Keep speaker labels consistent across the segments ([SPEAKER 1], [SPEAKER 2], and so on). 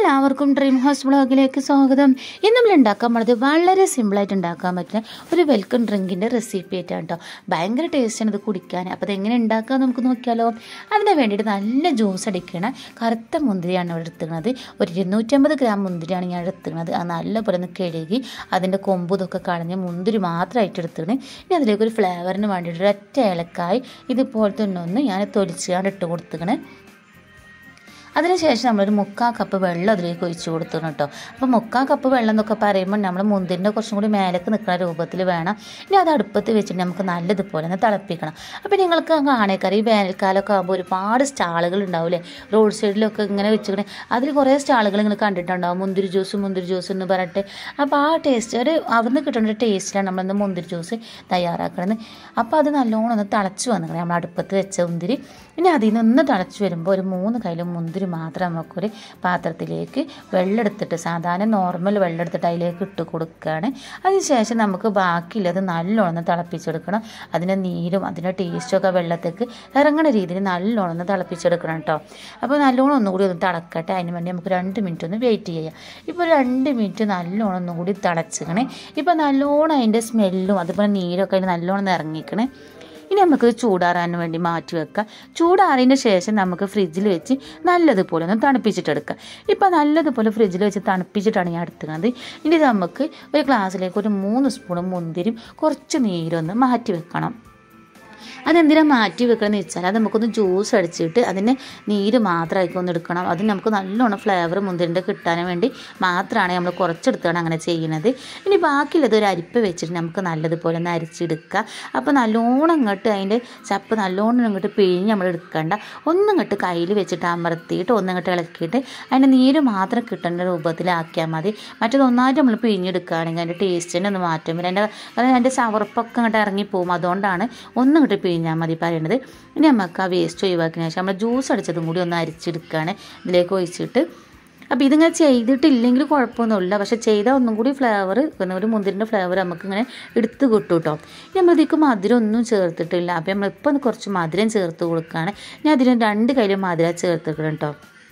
[SPEAKER 1] എല്ലാവർക്കും dream house ബ്ലോഗിലേക്ക് സ്വാഗതം ഇന്ന് നമ്മൾ ഉണ്ടാക്കാൻ പോണത് വളരെ സിമ്പിളായിട്ട് ഉണ്ടാക്കാൻ പറ്റുന്ന ഒരു വെൽക്കം ഡ്രിങ്കിൻ്റെ റെസിപ്പി ആയിട്ടാണ് കേട്ടോ ഭയങ്കര ടേസ്റ്റാണ് ഇത് കുടിക്കാൻ അപ്പോൾ അതെങ്ങനെ ഉണ്ടാക്കാൻ നമുക്ക് നോക്കിയാലോ അതിന് വേണ്ടിയിട്ട് നല്ല ജ്യൂസ് അടിക്കണ കറുത്ത മുന്തിരിയാണ് ഇവിടെ എടുത്തുന്നത് ഒരു ഇരുന്നൂറ്റമ്പത് ഗ്രാം മുന്തിരിയാണ് ഞാൻ എടുത്തുന്നത് അത് നല്ലപോലെ ഒന്ന് കഴുകി അതിൻ്റെ കൊമ്പ് ഇതൊക്കെ കളഞ്ഞ് മുന്തിരി മാത്രമായിട്ട് എടുത്തിട്ട് ഇനി അതിലേക്ക് ഒരു ഫ്ലേവറിന് വേണ്ടിയിട്ട് ഒരു ഒറ്റ ഏലക്കായി ഇതുപോലത്തെ ഒന്നൊന്ന് ഞാൻ തൊലിച്ചാണ്ട് ഇട്ട് കൊടുത്തുക്കണേ അതിനുശേഷം നമ്മളൊരു മുക്കാൽ കപ്പ് വെള്ളം അതിലേക്ക് ഒഴിച്ചു കൊടുത്തു കേട്ടോ അപ്പോൾ മുക്കാൽ കപ്പ് വെള്ളം എന്നൊക്കെ പറയുമ്പോൾ നമ്മൾ മുന്തിരിൻ്റെ കുറച്ചും കൂടി മേലേക്ക് നിൽക്കുന്ന രൂപത്തിൽ വേണം ഇനി അത് അടുപ്പത്ത് വെച്ചിട്ട് നമുക്ക് നല്ലതുപോലെ ഒന്ന് തിളപ്പിക്കണം അപ്പോൾ നിങ്ങൾക്ക് കാണേക്കാരം ഈ വേനൽക്കാലമൊക്കെ ആകുമ്പോൾ ഒരുപാട് സ്റ്റാളുകൾ ഉണ്ടാവില്ലേ റോഡ് സൈഡിലൊക്കെ ഇങ്ങനെ വെച്ചിട്ട് അതിൽ കുറേ സ്റ്റാളുകൾ നിങ്ങൾ കണ്ടിട്ടുണ്ടാവും മുന്തിരി ജ്യൂസ് മുന്തിരി ജ്യൂസ് എന്ന് പറഞ്ഞിട്ട് അപ്പോൾ ആ ടേസ്റ്റ് ഒരു അവിടുന്ന് കിട്ടുന്ന ഒരു ടേസ്റ്റിലാണ് നമ്മളിന്ന് മുന്തിരി ജ്യൂസ് തയ്യാറാക്കുന്നത് അപ്പോൾ അത് നല്ലോണം ഒന്ന് തിളച്ച് വന്നിങ്ങനെ നമ്മൾ അടുപ്പത്ത് വെച്ച മുന്തിരി ഇനി അതിൽ നിന്ന് തിളച്ച് വരുമ്പോൾ ഒരു മൂന്ന് കയ്യിലും മുന്തിരി മാത്രം നമുക്കൊരു പാത്രത്തിലേക്ക് വെള്ളം എടുത്തിട്ട് സാധാരണ നോർമൽ വെള്ളം എടുത്തിട്ട് അതിലേക്ക് ഇട്ട് കൊടുക്കുകയാണ് അതിനുശേഷം നമുക്ക് ബാക്കിയുള്ളത് നല്ലോണം ഒന്ന് തിളപ്പിച്ചെടുക്കണം അതിൻ്റെ നീരും അതിൻ്റെ ടേസ്റ്റും ഒക്കെ വെള്ളത്തേക്ക് ഇറങ്ങുന്ന രീതിയിൽ നല്ലോണം ഒന്ന് തിളപ്പിച്ചെടുക്കണം കേട്ടോ അപ്പോൾ നല്ലോണം ഒന്നുകൂടി ഒന്ന് തിളക്കട്ടെ അതിന് വേണ്ടി നമുക്ക് രണ്ട് മിനിറ്റ് ഒന്ന് വെയിറ്റ് ചെയ്യാം ഇപ്പോൾ രണ്ട് മിനിറ്റ് നല്ലോണം ഒന്നും കൂടി തിളച്ചിക്കണേ ഇപ്പോൾ നല്ലോണം അതിൻ്റെ സ്മെല്ലും അതുപോലെ നീരൊക്കെ അതിന് നല്ലോണം ഇറങ്ങിക്കണേ ഇനി നമുക്ക് ചൂടാറാൻ വേണ്ടി മാറ്റി വെക്കാം ചൂടാറിയതിന് ശേഷം നമുക്ക് ഫ്രിഡ്ജിൽ വെച്ച് നല്ലതുപോലെ ഒന്ന് തണുപ്പിച്ചിട്ടെടുക്കാം ഇപ്പം നല്ലതുപോലെ ഫ്രിഡ്ജിൽ വെച്ച് തണുപ്പിച്ചിട്ടാണ് ഞാൻ എടുക്കുന്നത് ഇനി നമുക്ക് ഒരു ഗ്ലാസ്സിലേക്ക് ഒരു മൂന്ന് സ്പൂൺ മുന്തിരിയും കുറച്ച് നീരൊന്ന് മാറ്റി വെക്കണം അതെന്തിനാണ് മാറ്റി വെക്കണമെന്ന് വെച്ചാൽ അത് നമുക്കൊന്ന് ജ്യൂസ് അടിച്ചിട്ട് അതിൻ്റെ നീര് മാത്രമായിരിക്കും ഒന്ന് എടുക്കണം അത് നമുക്ക് നല്ലോണം ഫ്ലേവർ മുന്തിരിൻ്റെ കിട്ടാൻ വേണ്ടി മാത്രമാണ് നമ്മൾ കുറച്ചെടുത്താണ് അങ്ങനെ ചെയ്യുന്നത് ഇനി ബാക്കിയുള്ളത് ഒരു അരിപ്പ് വെച്ചിട്ട് നമുക്ക് നല്ലതുപോലെ ഒന്ന് അരിച്ചെടുക്കുക അപ്പോൾ നല്ലോണം ഇങ്ങോട്ട് അതിൻ്റെ ചപ്പ് നല്ലോണം ഇങ്ങോട്ട് പിഴിഞ്ഞ് നമ്മൾ എടുക്കണ്ട ഒന്നിങ്ങോട്ട് കയ്യിൽ വെച്ചിട്ട് അമർത്തിയിട്ട് ഒന്നിങ്ങോട്ട് ഇളക്കിയിട്ട് അതിൻ്റെ നീര് മാത്രം കിട്ടേണ്ട രൂപത്തിലാക്കിയാൽ മതി മറ്റേത് ഒന്നായിട്ട് നമ്മൾ പിഴിഞ്ഞെടുക്കുകയാണെങ്കിൽ അതിൻ്റെ ടേസ്റ്റിന് ഒന്ന് മാറ്റം വരും അതിൻ്റെ അതായത് അതിൻ്റെ ചവർപ്പൊക്കെ അങ്ങോട്ട് ഇറങ്ങിപ്പോവും അതുകൊണ്ടാണ് ഒന്നിങ്ങോട്ട് പിഴിഞ്ഞാൽ മതി പറയണത് ഇനി നമുക്ക് ആ വേസ്റ്റ് ഒഴിവാക്കിയതിന് ശേഷം നമ്മൾ ജ്യൂസ് അടിച്ചതും കൂടി ഒന്ന് അരിച്ചെടുക്കുകയാണ് ഇതിലേക്ക് ഒഴിച്ചിട്ട് അപ്പോൾ ഇതിങ്ങനെ ചെയ്തിട്ടില്ലെങ്കിൽ കുഴപ്പമൊന്നുമില്ല പക്ഷേ ചെയ്താൽ ഒന്നും കൂടി ഫ്ലേവർ ഒരു മുന്തിരിൻ്റെ ഫ്ലേവർ നമുക്കിങ്ങനെ എടുത്ത് കിട്ടും കേട്ടോ ഇനി നമ്മളിതിക്ക് മധുരം ഒന്നും ചേർത്തിട്ടില്ല അപ്പോൾ നമ്മളിപ്പോൾ കുറച്ച് മധുരം ചേർത്ത് കൊടുക്കുകയാണ് ഞാൻ അതിന് രണ്ട് കയ്യിലും മധുരം ചേർത്തിക്കണം കേട്ടോ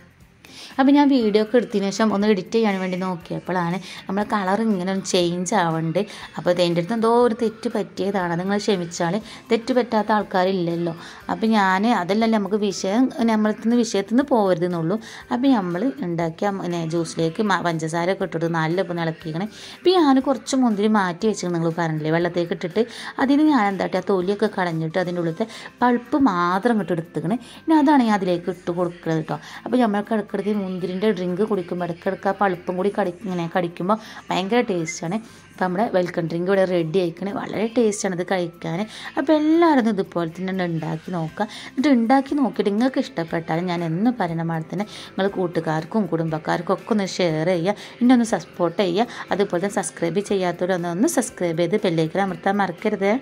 [SPEAKER 1] അപ്പോൾ ഞാൻ വീഡിയോ ഒക്കെ എടുത്തതിന് ശേഷം ഒന്ന് എഡിറ്റ് ചെയ്യാൻ വേണ്ടി നോക്കിയപ്പോഴാണ് നമ്മളെ കളർ ഇങ്ങനെ ഒന്ന് ചേഞ്ച് ആവുന്നുണ്ട് അപ്പോൾ അതിൻ്റെ അടുത്ത് എന്തോ ഒരു തെറ്റ് പറ്റിയതാണ് നിങ്ങൾ ക്ഷമിച്ചാൽ തെറ്റ് പറ്റാത്ത ആൾക്കാരില്ലല്ലോ അപ്പോൾ ഞാൻ അതല്ലല്ലോ നമുക്ക് വിഷയം നമ്മളത്തിൽ നിന്ന് വിഷയത്തിൽ നിന്ന് പോകരുതെന്നുള്ളൂ അപ്പോൾ നമ്മൾ ഉണ്ടാക്കിയ പിന്നെ ജ്യൂസിലേക്ക് പഞ്ചസാര ഒക്കെ ഇട്ടിട്ട് നല്ല ഇപ്പം ഇളക്കിക്കണേ ഇപ്പോൾ ഞാൻ കുറച്ച് മുന്തിരി മാറ്റി വെച്ചിട്ട് നിങ്ങൾ പറഞ്ഞില്ലേ വെള്ളത്തേക്ക് ഇട്ടിട്ട് അതിന് ഞാൻ എന്താട്ടി ആ തൊലിയൊക്കെ കളഞ്ഞിട്ട് അതിൻ്റെ ഉള്ളിലത്തെ പൾപ്പ് മാത്രം ഇങ്ങോട്ട് എടുത്തുക്കണേ ഇനി അതാണ് ഞാൻ അതിലേക്ക് ഇട്ട് കൊടുക്കുന്നത് കേട്ടോ അപ്പോൾ നമ്മൾ കിടക്കിടക്ക് മുന്തിരിൻ്റെ ഡ്രിങ്ക് കുടിക്കുമ്പോൾ ഇടയ്ക്കിടയ്ക്ക് ആ പൾപ്പും കൂടി കടി ഇങ്ങനെ കടിക്കുമ്പോൾ ഭയങ്കര ടേസ്റ്റാണ് അപ്പോൾ നമ്മുടെ വെൽക്കം ഡ്രിങ്ക് ഇവിടെ റെഡി ആയിക്കണേ വളരെ ടേസ്റ്റാണ് ഇത് കഴിക്കാൻ അപ്പോൾ എല്ലാവരും ഇതുപോലെ തന്നെ ഉണ്ടാക്കി നോക്കുക എന്നിട്ട് ഉണ്ടാക്കി നോക്കിയിട്ട് നിങ്ങൾക്ക് ഇഷ്ടപ്പെട്ടാലും ഞാൻ എന്ന് പറയുന്ന മാതിരി തന്നെ നിങ്ങൾ കൂട്ടുകാർക്കും കുടുംബക്കാർക്കും ഒക്കെ ഒന്ന് ഷെയർ ചെയ്യുക ഇനി ഒന്ന് സപ്പോർട്ട് ചെയ്യുക അതുപോലെ തന്നെ സബ്സ്ക്രൈബ് ചെയ്യാത്തവരൊന്ന് ഒന്ന് സബ്സ്ക്രൈബ് ചെയ്ത് ബെല്ലേക്ക് അമർത്താൻ മറക്കരുത്